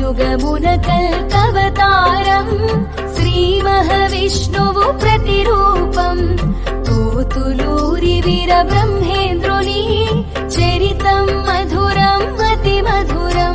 కలియుగమున కల్కవతారం శ్రీ మహావిష్ణువు ప్రతిరూపం కోతులూరి వీర బ్రహ్మేంద్రుని చరితం మధురం అతి మధురం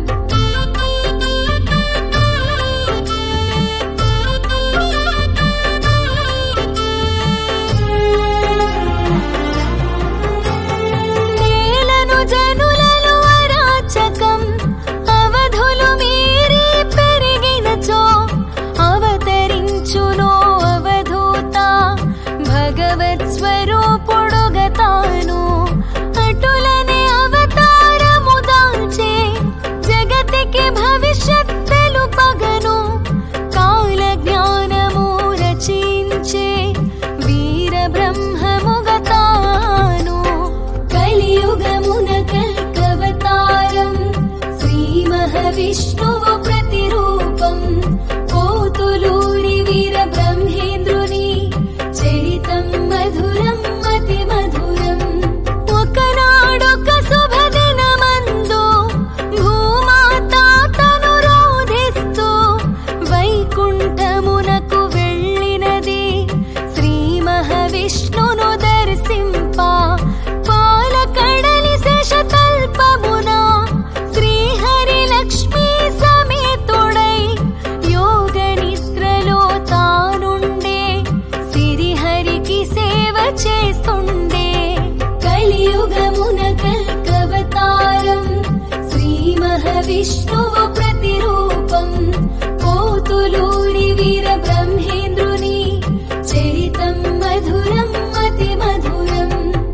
నేలను జనులలో అరాచకం అవధులు మీరి పెరిగినచో అవతరించునో అవధూత భగవత్ స్వరూపుడుగతాను అటులనే అవతారము దాల్చే జగతికి భవిష్యత్ తెలుపగను కాల జ్ఞానము రచించే వీర బ్రహ్మముగతాను కలియుగమున కల్కవతారం శ్రీ మహావిష్ణువు ప్రతిరూపం కోతులూరి వీర బ్రహ్మేంద్రుని చరితం మధురం అతి మధురం ఒకనాడొక శుభదినమందు భూమాత తను రోధిస్తూ వైకుంఠమునకు వెళ్ళినది శ్రీ మహావిష్ణును దర్శింప పాలకడలి శేషతల్పమున శ్రీహరి లక్ష్మీ సమేతుడై యోగ నిద్రలో తానుండే సిరిహరికి సేవ చేస్తుండే కలియుగమున కల్కవతారం శ్రీ మహావిష్ణువు ప్రతిరూపం కోతులూరి వీర బ్రహ్మేంద్రుని చరితం మధురం అతి మధురం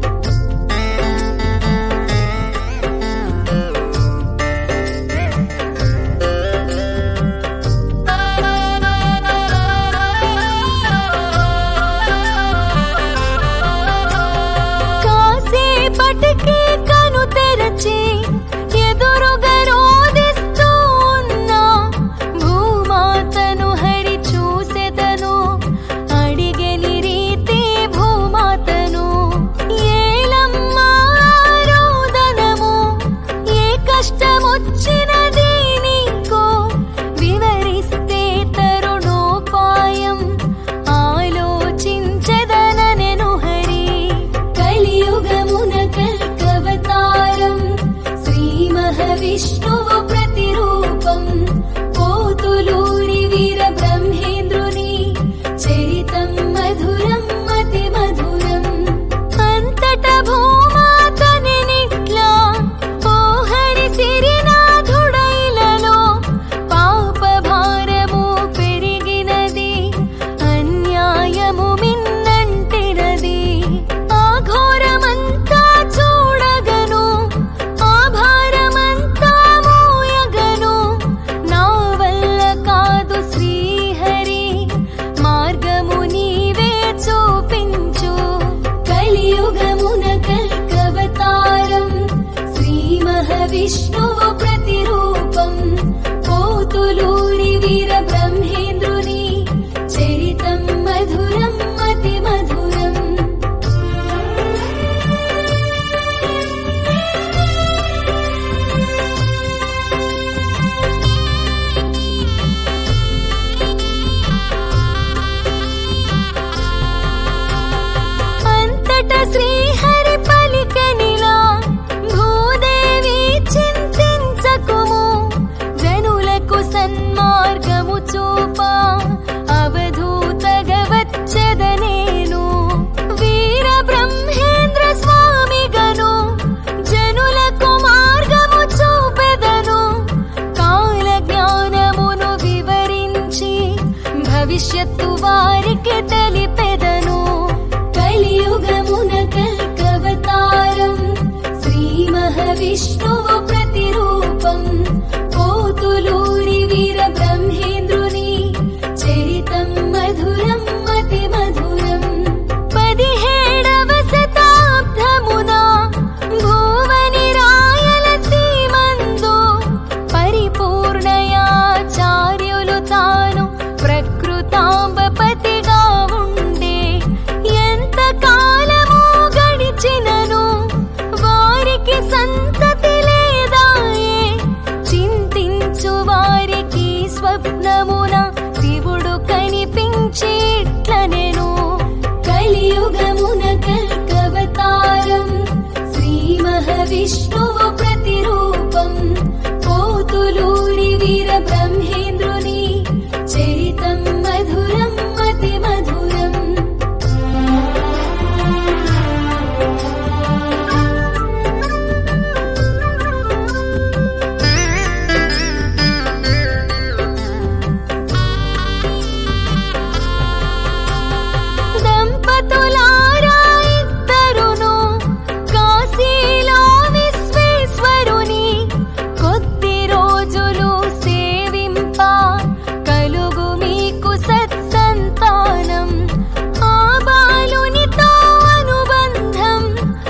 కాసేపటికి కను తెరచి ఎదురుగా రోదిస్తూ ఉన్న భూమాతను హరి చూసెదను అడిగెని రీతి భూమాతను ఏలమ్మా రోదనము ఏ కష్టమొచ్చినది నీకో వివరిస్తే తరుణోపాయం ఆలోచించెదననెను హరి కలియుగమున కల్కవతారం శ్రీ మహావిష్ణువు ప్రతిరూపం కోతులూరి వీర బ్రహ్మేంద్రుని చరితం మధురం అతి మధురం అంతట భూమాతని నిట్లా ఓ హరి సిరినాథుడైలలో పాప భారము పెరిగినది అన్యాయము మిన్నంటినది ఆ ఘోరమంతా చూడగను ఆ భారమంతా మోయగను నా వల్ల కాదు శ్రీహరి మార్గము నీవే చూపించు కలియుగమున కల్కవతారం శ్రీ మహావిష్ణువు ప్రతిరూపం కోతులూరి వీర బ్రహ్మేంద్రుని చరితం మధురం అతి మధురం అంతట శ్రీహరి పలికనిలా భూదేవి చింతించకుము జనులకు సన్మానమిచ్చును విష్ణువు ప్రతిరూపం పోతులూరి వీర బ్రహ్మేంద్రుని చరితం మధురం మతి మధురం దంపతులారా ఇద్దరును కాశీలో విశ్వేశ్వరుని కొద్ది రోజులు సేవింప కలుగు మీకు సత్సంతానం ఆ బాలునితో అనుబంధం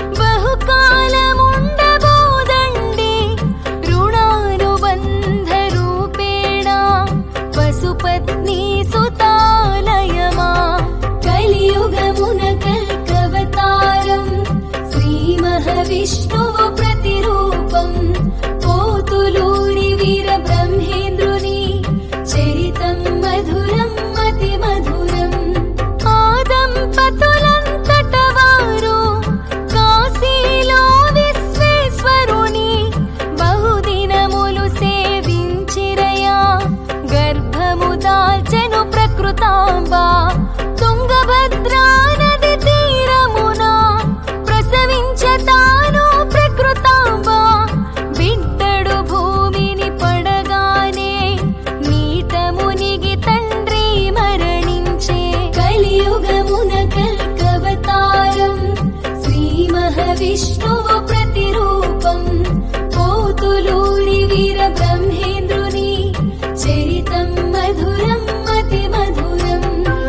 బహుకాలముండబోదండి రుణానుబంధ రూపేణ పశుపత్ని సుతాలయమా కలియుగమున కల్కవతారం శ్రీ మహావిష్ణువు ప్రతిరూపం పోతులూరి వీర బ్రహ్మేంద్రుని చరితం మధురం మతి మధురం ఆ దంపతులంతట వారు కాశీలో విశ్వేశ్వరుని బహుదినములు సేవించిరయా గర్భము దాల్చెను ప్రకృతాంబా తుంగభద్రా నది తీరమున ప్రసవించతాను ప్రకృతాంబా బిడ్డడు భూమిని పడగానే నీట మునిగి తండ్రి మరణించే కలియుగమున కల్కవతారం శ్రీ మహావిష్ణువు ప్రతిరూపం పోతులూరి వీర బ్రహ్మేంద్రుని చరితం మధురం మతి మధురం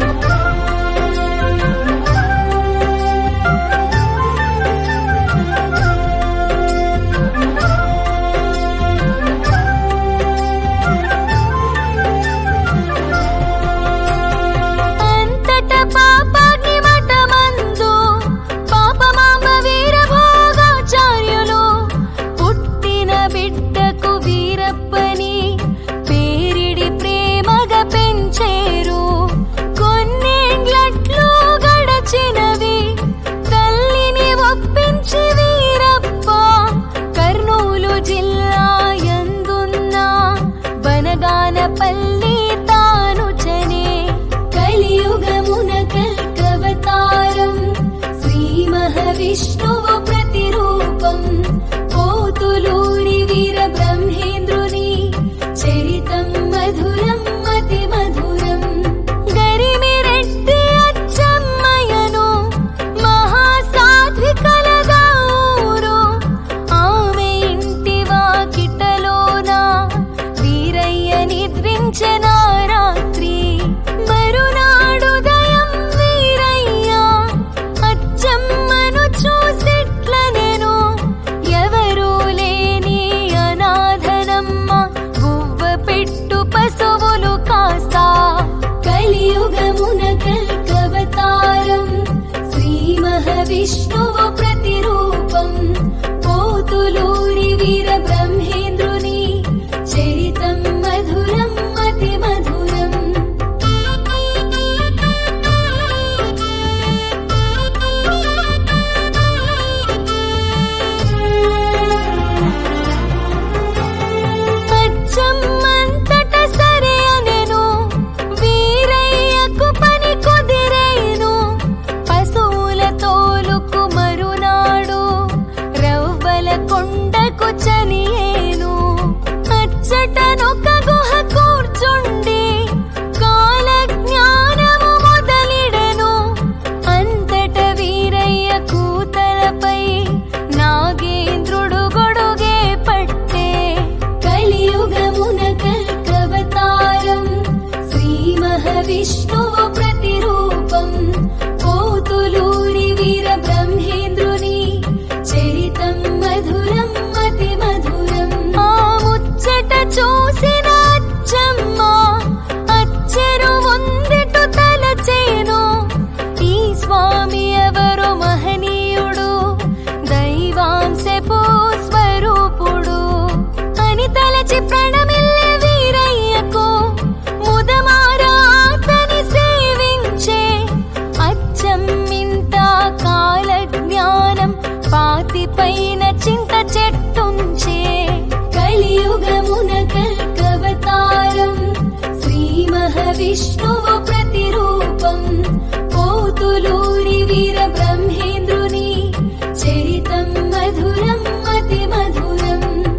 అంతట పాపాగ్ని మఠమందు పాపమాంబ వీరభోగాచార్యులు పుట్టిన బిడ్డకు వీరప్పని పేరిడి ప్రేమగా పెంచేరు కొన్నేండ్లట్లు గడచినవి తల్లిని ఒప్పించి వీరప్ప కర్నూలు జిల్లా యందున్న బనగానపల్లి తాను చనే కలియుగమున కల్కవతారం శ్రీ మహావిష్ణువు ప్రతిరూపం పోతులూరి వీర బ్రహ్మేంద్రుని చరితం మధురం మతి మధురం గరిమిరెడ్డి అచ్చమ్మయ్యను మహాసాధ్వికలగా ఊరు ఆమె ఇంటి వాకిటలోన వీరయ్య నిద్రించిన రాత్రి మరునాడుదయం వీరయ్య అచ్చమ్మను చూసిట్ల నేను ఎవరూ లేని అనాథనమ్మ గువ్వ పెట్టు పశువులు కాస్తా కలియుగమున కల్కవతారం శ్రీ మహావిష్ణువు ప్రతిరూపం పోతులూరి వీర బ్రహ్మేంద్రుని చరితం మధురం మతి మధురం అచ్చమ్మంతట సరే అనెను వీరయ్యకు పని కుదిరేను పశువుల తోలుకు మరునాడు రవ్వల కొండకు చనియేను అచ్చటనొక గుహ కూర్చుండి కాల జ్ఞానము మొదలిడెను అంతట వీరయ్య కూతలపై నాగేంద్రుడు గొడుగే పట్టే కలియుగమున కల్కవతారం శ్రీ మహావిష్ణువు ప్రతిరూపం పోతులూరి వీర బ్రహ్మేంద్రుని చరితం మధురం మతి మధురం ఆ ముచ్చట చూసిన అచ్చమ్మ అచ్చెరు ఉందిటు తలచేను ఈ స్వామి ఎవరు మహనీయుడు దైవాంశపు స్వరూపుడు అని తలచి ప్రణమిల్లె వీరయ్యకు ముదమారా అతని సేవించే అచ్చమ్మింత కాల జ్ఞానం పాతి పైన చింత చెట్టు విష్ణువు ప్రతిరూపం కోతులూరి వీర బ్రహ్మేంద్రుని చరితం మధురం అతి మధురం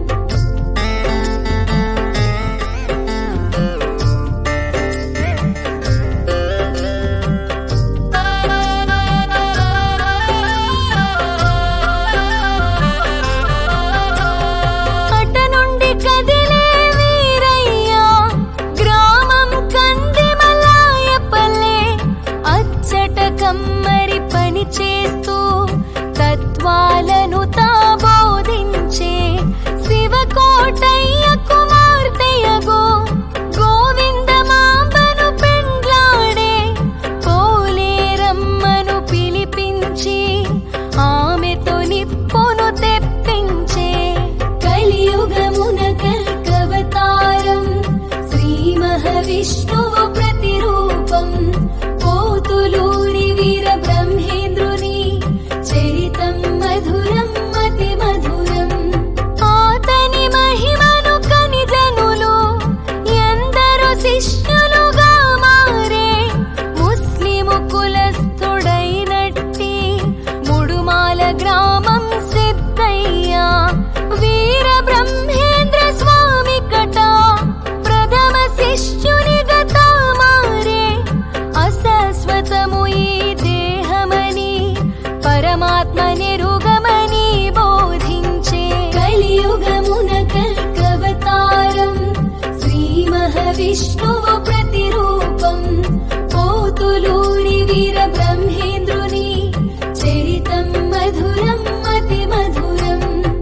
అట నుండి కదిలే వీరయ్య గ్రామం కందిమలాయపల్లె అచ్చట కమ్మరి పని చేస్తూ తత్వాలను తాబోధించే శివకోటయ్య కుమార్తెయగో గోవిందమాంబను పెండ్లాడే పోలేరమ్మను పిలిపించి ఆమెతో నిప్పును తెప్పించే కలియుగమున కల్కవతారం శ్రీ మహావిష్ణువు ప్రతిరూపం కోతులూరి వీర బ్రహ్మేంద్రుని చరితం మధురం అతి మధురం ఆతని మహిమను కనిజనులు ఎందరో శిష్యులుగా మారే ముస్లిము కులస్థుడైనట్టి ముడుమాల గ్రామం సిద్ధయ్యా వీర బ్రహ్మేంద్ర స్వామి కట ప్రథమ శిష్యుని గత మారే అశాశ్వతము ఈ దేహమని పరమాత్మ నిరుగమని బోధించే కలియుగమున కల్కవతారం శ్రీ మహావిష్ణువు ప్రతిరూపం కోతులూరి వీర బ్రహ్మేంద్రుని చరితం మధురం అతి మధురం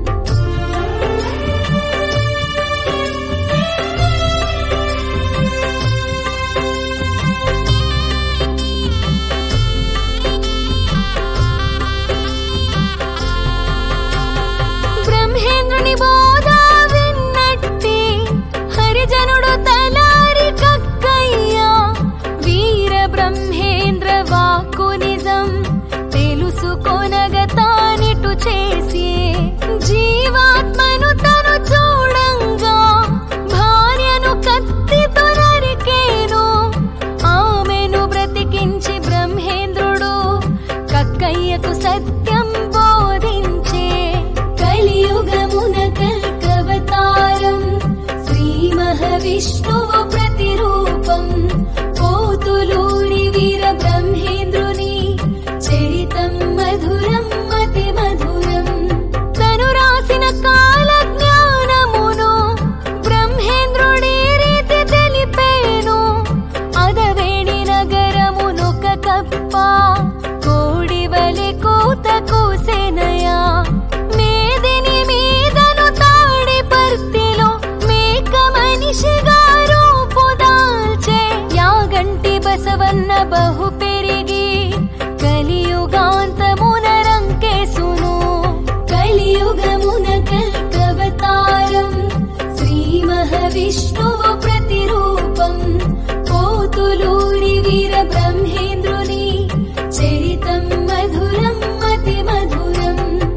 బ్రహ్మేంద్రుని బోధ విన్నట్టి హరిజనుడు తలారి కక్కయ్యా వీర బ్రహ్మేంద్ర వాక్కు నిజం తెలుసుకొనగ తానిటు చేసి జీవాత్మను తను చూడంగా భార్యను కత్తితో నరికేను ఆమెను బ్రతికించి బ్రహ్మేంద్రుడు కక్కయ్యకు సత్యం బోధించే కలియుగమున కల్కవతారం శ్రీ మహావిష్ణువు ప్రతిరూపం కోతులూరి వీర బ్రహ్మేంద్రుని చరితం మధురం అతి మధురం తను రాసిన కాల జ్ఞానమును బ్రహ్మేంద్రుడి రీతి తెలిపేను అదవేణి నగరమునొక కప్ప కోడివలె కూత కూసెనయా మేదిని మీదను తాడి పర్తిలో మేక మనిషిగా రూపు దాల్చే యాగంటి బసవన్న బహు పెరిగి కలియుగాంతమున రంకేసును కలియుగమున కల్కవతారం శ్రీ మహావిష్ణువు ప్రతిరూపం కోతులూరి వీర బ్రహ్మేంద్రుని చరితం మధురం అతి మధురం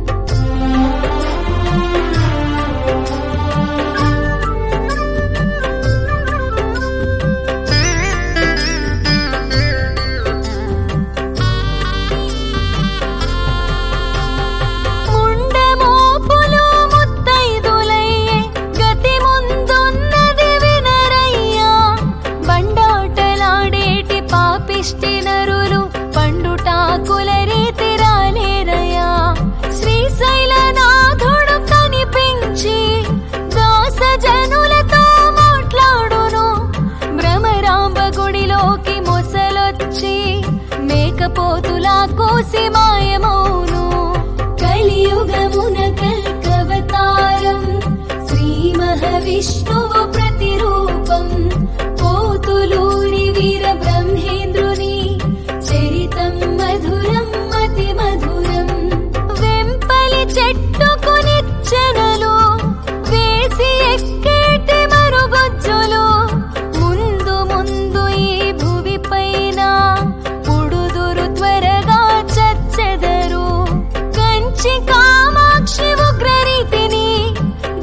ముండమోపులు ముత్తైదులయ్యే గతి ముందున్నది వినరయ్యా బండాటలాడేటి పాపిష్టి నరులు పండుటాకుల రీతి రాలేరయ్యా శ్రీశైలనాథుడు కనిపించి దాస జనులతో మాట్లాడును భ్రమరాంబ గుడిలోకి మొసలొచ్చి మేకపోతులా కోసి మాయమౌను కలియుగమున కల్కవతారం శ్రీ మహావిష్ణువు ప్రతిరూపం కోతులూరి వీర బ్రహ్మేంద్రుని చరితం మధురం అతి మధురం వెంపలి చెట్టుకు నిచ్చెనలు వేసి ఎక్కేటి మరుగొజ్జులు ముందు ముందు ఈ భువి పైన పుడుదురు త్వరగా చచ్చెదరు కంచి కామాక్షి ఉగ్రరీతిని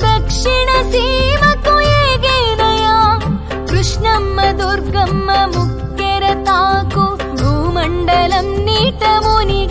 దక్షిణ సీమకు ఏగేనయా కృష్ణమ్మ దుర్గమ్మ ముగ్గురు గౌతముని